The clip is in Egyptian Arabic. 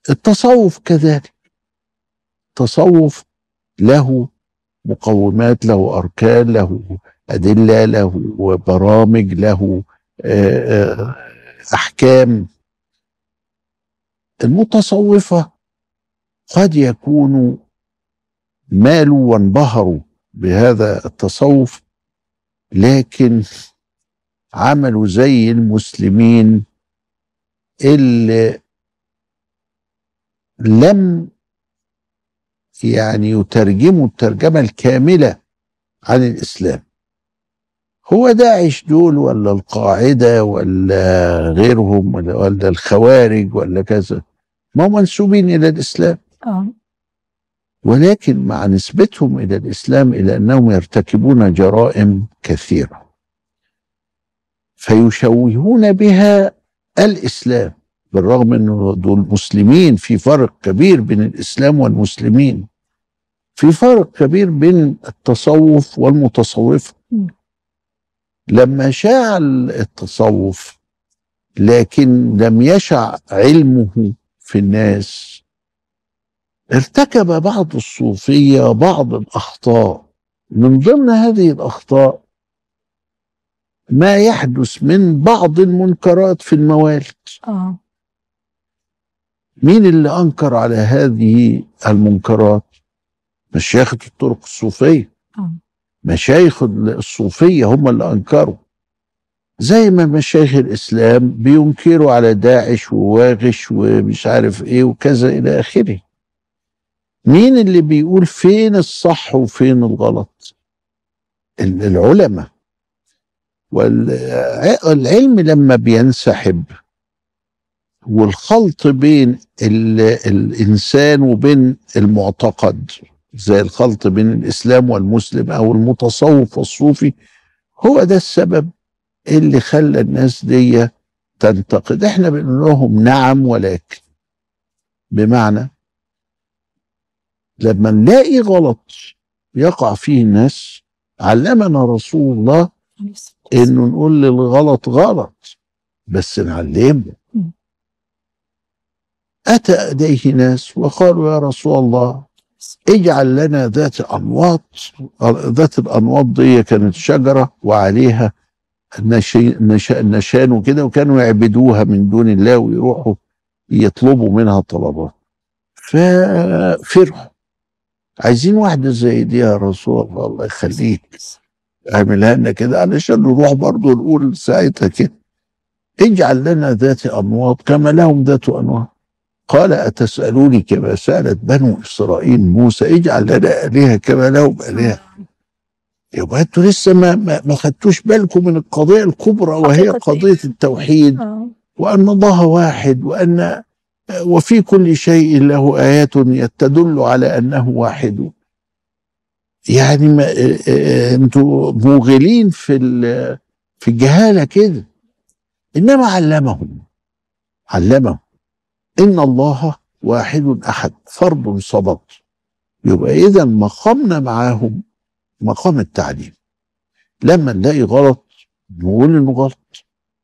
التصوف كذلك التصوف له مقومات له اركان له ادله له برامج له آه، آه، احكام المتصوفه قد يكونوا مالوا وانبهروا بهذا التصوف لكن عملوا زي المسلمين اللي لم يعني يترجموا الترجمة الكاملة عن الإسلام هو داعش دول ولا القاعدة ولا غيرهم ولا, ولا الخوارج ولا كذا ما هم منسوبين إلى الإسلام اه ولكن مع نسبتهم إلى الإسلام إلى أنهم يرتكبون جرائم كثيرة فيشوهون بها الإسلام بالرغم أنه دول مسلمين في فرق كبير بين الإسلام والمسلمين في فرق كبير بين التصوف والمتصوفة م. لما شاع التصوف لكن لم يشع علمه في الناس ارتكب بعض الصوفية بعض الأخطاء من ضمن هذه الأخطاء ما يحدث من بعض المنكرات في الموالد اه مين اللي أنكر على هذه المنكرات مشايخة الطرق الصوفية اه مشايخ الصوفية هم اللي أنكروا زي ما مشايخ الإسلام بينكروا على داعش وواغش ومش عارف إيه وكذا إلى آخره مين اللي بيقول فين الصح وفين الغلط ال- العلماء والعلم لما بينسحب والخلط بين ال- الإنسان وبين المعتقد زي الخلط بين الإسلام والمسلم أو المتصوف والصوفي هو ده السبب اللي خلى الناس دي تنتقد احنا بنقول لهم نعم ولكن بمعنى لما نلاقي غلط يقع فيه الناس علمنا رسول الله عليه الصلاة والسلام. انه نقول للغلط غلط بس نعلمه مم. اتى اليه ناس وقالوا يا رسول الله اجعل لنا ذات انواط ذات الانواط دي كانت شجره وعليها نشي- نش- نشان وكده وكانوا يعبدوها من دون الله ويروحوا يطلبوا منها طلبات ففرحوا عايزين واحده زي دي يا رسول الله الله يخليك اعملها لنا كده علشان نروح برضه نقول ساعتها كده اجعل لنا ذات انواط كما لهم ذات انواط قال اتسالوني كما سالت بنو اسرائيل موسى اجعل لنا الهه كما لهم الهه يبقى انتوا لسه ما ما, ما خدتوش بالكم من القضيه الكبرى وهي حقيقة قضيه التوحيد اه وان الله واحد وان وفي كل شيء له ايات تدل على انه واحد يعني ما اه- اه- انتوا موغلين في ال- في الجهاله كده انما علمهم علمهم ان الله واحد احد فرد صمد يبقى اذا مقامنا معاهم مقام التعليم لما نلاقي غلط نقول انه غلط